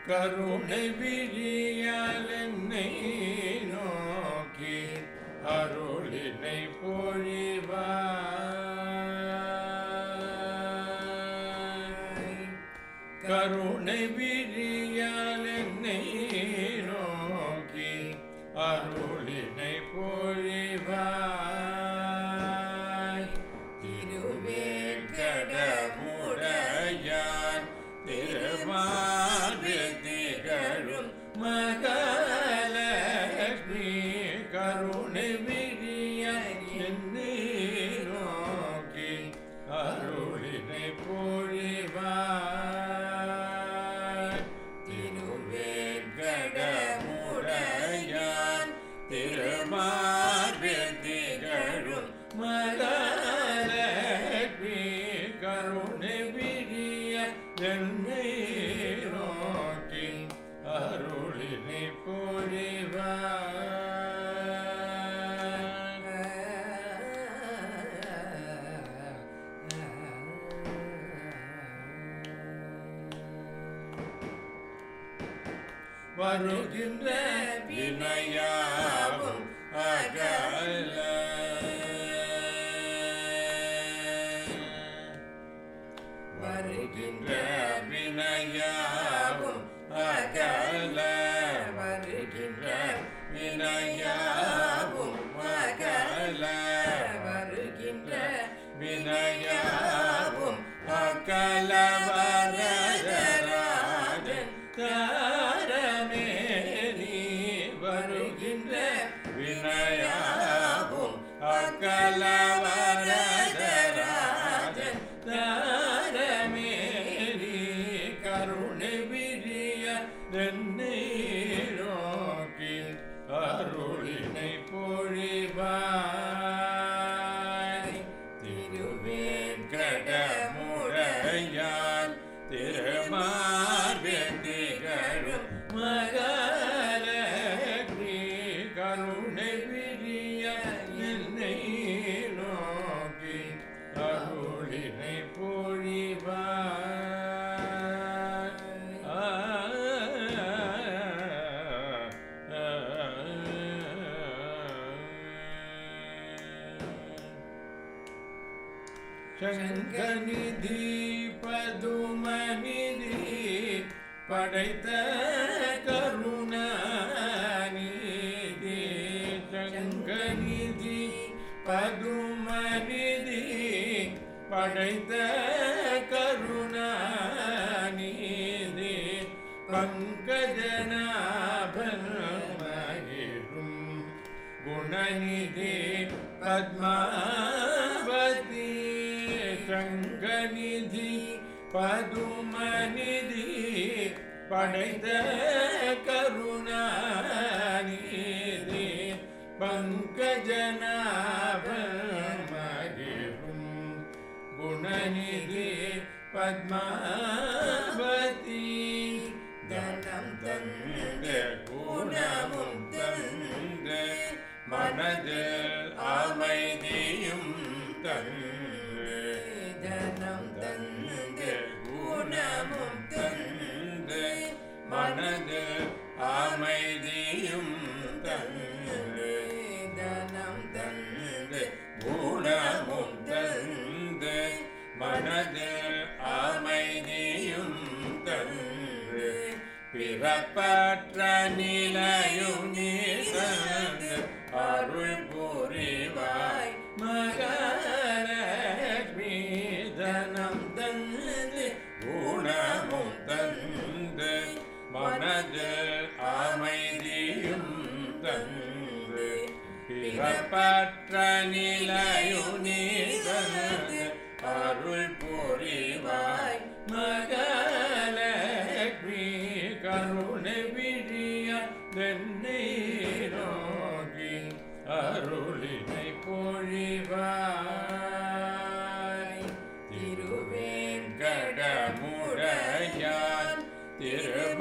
கருணை விழியால் என்னை நோக்கி அருளினை பொழிவாய் கருணை விழியால் என்னை நோக்கி அருளினை பொழிவாய் திருவேங்கடமுடையான் திருமாறு திகழும் மகாலட்சுமி கருணை விழியால் என்னை நோக்கி அருளினை பொழிவாய் திருவேங்கடமுடையான் திருமார்பில் திகழும் மகாலட்சுமி கருணை விழிய என்னை நோக்கி அருளினை பொழிவாய் வருகின்ற வினையாவும் அகல வருகின்ற வினையாவும் அகல வருகின்ற வினையாவும் அகல வருகின்ற வினையாவும் அகல வரதராஜன் தாரமேரி வருகின்ற வினயாவும் அகல வரதராஜன் தாரமேரி கருணை விரிய என்னை நோக்கி அருளினை பொழிவாய் திருவேங்கடமுடையான் திருமார்பில் திகழும் மகாலட்சுமி கருணை விரிய என்னை நோக்கி அருளினை பொழிவாய் ஆ, ஆ, சங்கநிதி பதுமநிதி படைத்த கருணாநிதி சங்கநிதி பதுமநிதி படைத்த கருணாநிதி பங்கஜநாபன் மகிழும் குணநிதி பத்மாவதி சங்கநிதி பதுமநிதி படைத்த கருணாநிதி பங்கஜநாபன் மகிழும் குணநிதி பத்மாவதி தனம் தந்த குணமும் தந்த மனதில் அமைதியும் தந்து தனம் தந்த குணமும் தந்து மனதில் அமைதியும் தந்து தனம் தந்து குணமும் தந்து மனதில் அமைதியும் தந்து பிறப்பற்ற நிலையும் நீ தந்து அருள் புரிவாய் மகாலட்சுமி தனம் தந்து குணமும் தந்து மனதில் அமைதியும் தந்து பிறப்பற்ற நிலையும் நீ தந்து அருள் புரிவாய் மகாலட்சுமி கருணை விழிய தென்னை நோக்கி அருளினை பொழிவாய் திருவேங்கடமுடையான் திரு